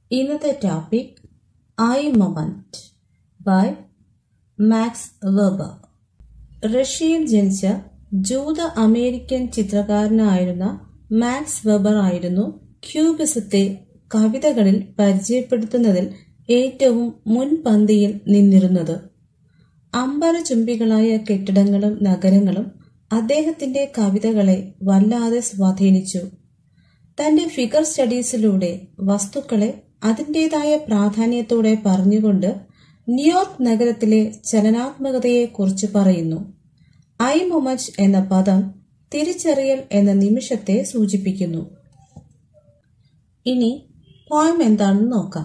ഇന്നത്തെ topic eye moment by Max Weber റഷ്യയിൽ ജനിച്ച ജൂത അമേരിക്കൻ ചിത്രകാരനായിരുന്ന മാക്സ് വെബർ ആയിരുന്നു ക്യൂബിസത്തെ കവിതകളിൽ പരിചയപ്പെടുത്തുന്നതിൽ ഏറ്റവും മുൻപന്തിയിൽ നിന്നിരുന്നത് അമ്പരചുംബികളായ കെട്ടിടങ്ങളും നഗരങ്ങളും അദ്ദേഹത്തിന്റെ കവിതകളെ വല്ലാതെ സ്വാധീനിച്ചു തന്റെ ഫിഗർ സ്റ്റഡീസിലൂടെ വസ്തുക്കളെ അതിൻ്റെതായ പ്രാധാന്യത്തോടെ പറഞ്ഞുകൊണ്ട് ന്യൂയോർക്ക് നഗരത്തിലെ ചലനാത്മകതയെക്കുറിച്ച് പറയുന്നു ഐ മൊമച്ച് എന്ന പദം തിരിച്ചറിയൽ എന്ന നിമിഷത്തെ സൂചിപ്പിക്കുന്നു ഇനി പോയം എന്താണെന്ന് നോക്കാം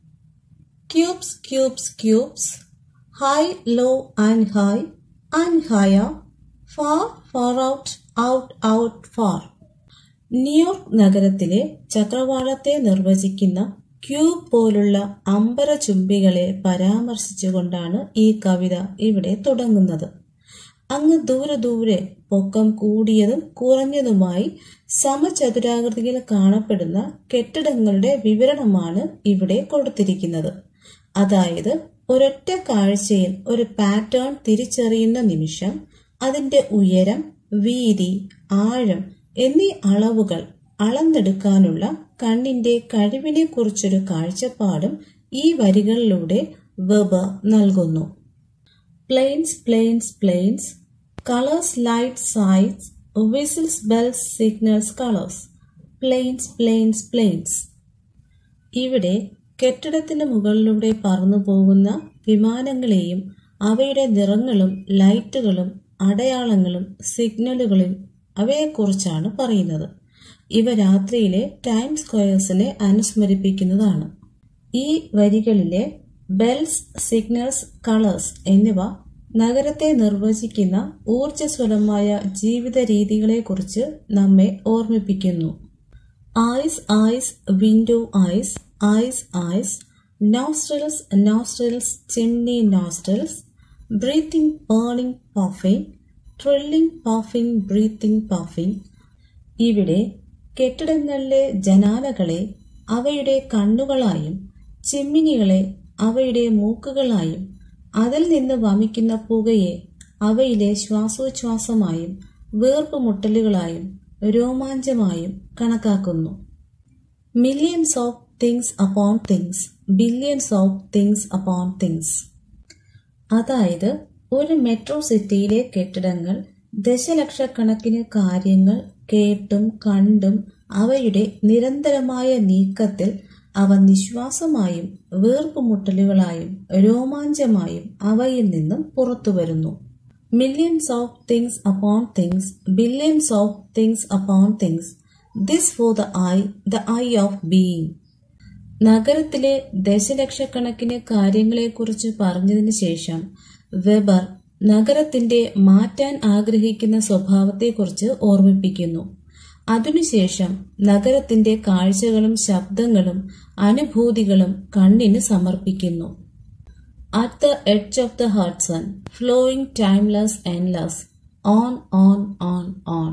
cubes cubes cubes high low and high and higher far far out out out far New York നഗരത്തിലെ ചക്രവാളത്തെ നിർവചിക്കുന്ന ക്യൂബ് പോലുള്ള അമ്പരചുംബികളെ പരാമർശിച്ചുകൊണ്ടാണ് ഈ കവിത ഇവിടെ തുടങ്ങുന്നത് അങ്ങ് ദൂരെ ദൂരെ പൊക്കം കൂടിയതും കുറഞ്ഞതുമായി സമചതുരാകൃതിയിൽ കാണപ്പെടുന്ന കെട്ടിടങ്ങളുടെ വിവരണമാണ് ഇവിടെ കൊടുത്തിരിക്കുന്നത് അതായത് ഒരൊറ്റ കാഴ്ചയിൽ ഒരു പാറ്റേൺ തിരിച്ചറിയുന്ന നിമിഷം അതിന്റെ ഉയരം വീതി ആഴം എന്നീ അളവുകൾ അളന്നെടുക്കാനുള്ള കണ്ണിന്റെ കഴിവിനെ കുറിച്ചൊരു കാഴ്ചപ്പാടും ഈ വരികളിലൂടെ വെബ നൽകുന്നു planes planes planes colours light sights whistles bells signals colours planes planes planes ഇവിടെ കെട്ടിടത്തിന് മുകളിലൂടെ പറന്നു പോകുന്ന വിമാനങ്ങളെയും അവയുടെ നിറങ്ങളും ലൈറ്റുകളും അടയാളങ്ങളും സിഗ്നലുകളും അവയെക്കുറിച്ചാണ് പറയുന്നത് ഇവ രാത്രിയിലെ ടൈം സ്ക്വയേഴ്സിനെ അനുസ്മരിപ്പിക്കുന്നതാണ് ഈ വരികളിലെ ബെൽസ് സിഗ്നൽസ് കളേഴ്സ് എന്നിവ നഗരത്തെ നിർവചിക്കുന്ന ഊർജ്ജസ്വലമായ ജീവിത രീതികളെക്കുറിച്ച് നമ്മെ ഓർമ്മിപ്പിക്കുന്നു eyes eyes window eyes eyes eyes nostrils nostrils chimney nostrils breathing burning puffing thrilling puffing breathing puffing ഇവിടെ കെട്ടിടങ്ങളിലെ ജനാലകളെ അവയുടെ കണ്ണുകളായും ചിമ്മിനികളെ അവയുടെ മൂക്കുകളായും അതിൽ നിന്ന് വമിക്കുന്ന പുകയെ അവയിലെ ശ്വാസോച്ഛ്വാസമായും വീർപ്പുമുട്ടലുകളായും രോമാഞ്ചമായും കണക്കാക്കുന്നു millions of things upon things billions of things upon things അതായത് ഒരു മെട്രോ സിറ്റിയിലെ കെട്ടിടങ്ങൾ ദശലക്ഷക്കണക്കിന് കാര്യങ്ങൾ കേട്ടും കണ്ടും അവയുടെ നിരന്തരമായ നീക്കത്തിൽ അവ നിശ്വാസമായും വീർപ്പുമുട്ടലുകളായും രോമാഞ്ചമായും അവയിൽ നിന്നും പുറത്തുവരുന്നു millions of things upon things billions of things upon things this for the eye the eye of being നഗരത്തിലെ ദശലക്ഷക്കണക്കിന് കാര്യങ്ങളെക്കുറിച്ച് പറഞ്ഞതിന് ശേഷം വെബർ നഗരത്തിന്റെ മാറ്റാൻ ആഗ്രഹിക്കുന്ന സ്വഭാവത്തെക്കുറിച്ച് ഓർമ്മിപ്പിക്കുന്നു അതിനുശേഷം നഗരത്തിന്റെ കാഴ്ചകളും ശബ്ദങ്ങളും അനുഭൂതികളും കണ്ണിന് സമർപ്പിക്കുന്നു at the edge of the Hudson flowing timeless endless on on on on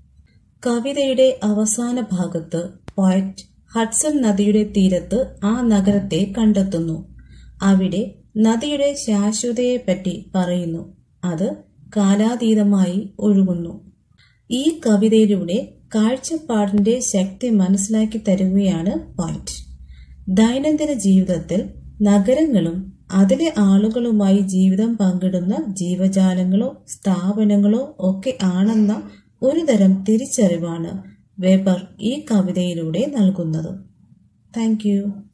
കവിതയുടെ അവസാന ഭാഗത്ത് പോയറ്റ് ഹഡ്സൺ നദിയുടെ തീരത്ത് ആ നഗരത്തെ കണ്ടെത്തുന്നു അവിടെ നദിയുടെ ശാശ്വതയെപ്പറ്റി പറയുന്നു അത് കാലാതീതമായി ഒഴുകുന്നു ഈ കവിതയിലൂടെ കാഴ്ചപ്പാടിന്റെ ശക്തി മനസ്സിലാക്കി തരുകയാണ് പോയിന്റ് ദൈനംദിന ജീവിതത്തിൽ നഗരങ്ങളും അതിലെ ആളുകളുമായി ജീവിതം പങ്കിടുന്ന ജീവജാലങ്ങളോ സ്ഥാപനങ്ങളോ ഒക്കെ ആണെന്ന ഒരു തരം തിരിച്ചറിവാണ് വെബർ ഈ കവിതയിലൂടെ നൽകുന്നത് താങ്ക്